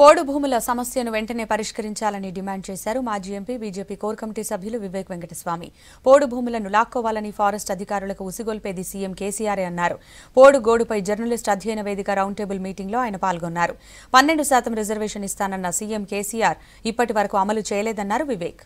పోడు భూముల సమస్యను వెంటనే పరిష్కరించాలని డిమాండ్ చేశారు మాజీ ఎంపీ బీజేపీ కోర్ కమిటీ సభ్యులు వివేక్ వెంకటస్వామి పోడు భూములను లాక్కోవాలని ఫారెస్ట్ అధికారులకు ఉసిగొల్పేది సీఎం కేసీఆరే అన్నారు పోడు గోడుపై జర్నలిస్ట్ అధ్యయన వేదిక రౌండ్ టేబుల్ మీటింగ్లో ఆయన పాల్గొన్నారు పన్నెండు శాతం రిజర్వేషన్ ఇస్తానన్న సీఎం కేసీఆర్ ఇప్పటి వరకు అమలు చేయలేదన్నారు వివేక్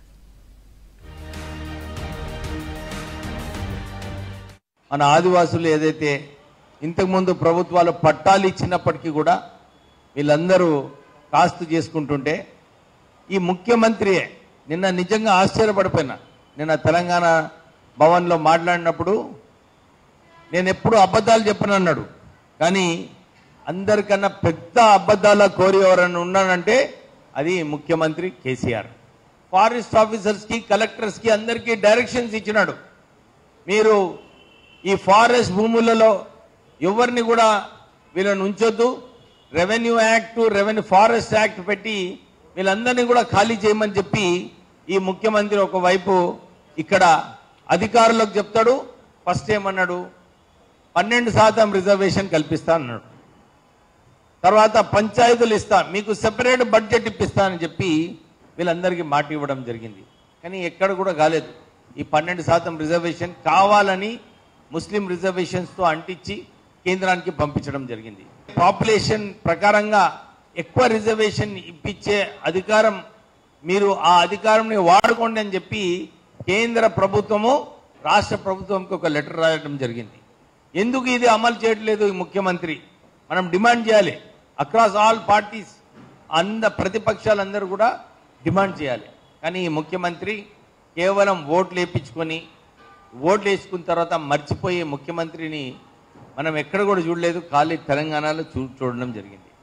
మన ఆదివాసులు ఏదైతే ఇంతకుముందు ప్రభుత్వాలు పట్టాలు ఇచ్చినప్పటికీ కూడా వీళ్ళందరూ కాస్తు చేసుకుంటుంటే ఈ ముఖ్యమంత్రియే నిన్న నిజంగా ఆశ్చర్యపడిపోయినా నిన్న తెలంగాణ భవన్లో మాట్లాడినప్పుడు నేను ఎప్పుడు అబద్ధాలు చెప్పనన్నాడు కానీ అందరికన్నా పెద్ద అబద్ధాల కోరి ఎవరన్నా ఉన్నానంటే అది ముఖ్యమంత్రి కేసీఆర్ ఫారెస్ట్ ఆఫీసర్స్కి కలెక్టర్స్కి అందరికీ డైరెక్షన్స్ ఇచ్చినాడు మీరు ఈ ఫారెస్ట్ భూములలో ఎవరిని కూడా వీళ్ళని ఉంచొద్దు revenue act revenue forest act పెట్టి వీళ్ళందరినీ కూడా ఖాళీ చేయమని చెప్పి ఈ ముఖ్యమంత్రి ఒకవైపు ఇక్కడ అధికారులకు చెప్తాడు ఫస్ట్ ఏమన్నాడు పన్నెండు శాతం రిజర్వేషన్ కల్పిస్తా అన్నాడు తర్వాత పంచాయతీలు ఇస్తా మీకు సెపరేట్ బడ్జెట్ ఇప్పిస్తానని చెప్పి వీళ్ళందరికీ మాట ఇవ్వడం జరిగింది కానీ ఎక్కడ కూడా కాలేదు ఈ పన్నెండు శాతం రిజర్వేషన్ కావాలని ముస్లిం రిజర్వేషన్స్తో అంటించి కేంద్రానికి పంపించడం జరిగింది పాపులేషన్ ప్రకారంగా ఎక్కువ రిజర్వేషన్ ఇప్పించే అధికారం మీరు ఆ అధికారంని వాడుకోండి అని చెప్పి కేంద్ర ప్రభుత్వము రాష్ట్ర ప్రభుత్వంకి ఒక లెటర్ రాయడం జరిగింది ఎందుకు ఇది అమలు చేయట్లేదు ఈ ముఖ్యమంత్రి మనం డిమాండ్ చేయాలి అక్రాస్ ఆల్ పార్టీస్ అంద ప్రతిపక్షాలందరూ కూడా డిమాండ్ చేయాలి కానీ ఈ ముఖ్యమంత్రి కేవలం ఓట్లు వేయించుకొని ఓట్లు వేసుకున్న తర్వాత మర్చిపోయే ముఖ్యమంత్రిని మనం ఎక్కడ కూడా చూడలేదు ఖాళీ తెలంగాణలో చూ చూడడం జరిగింది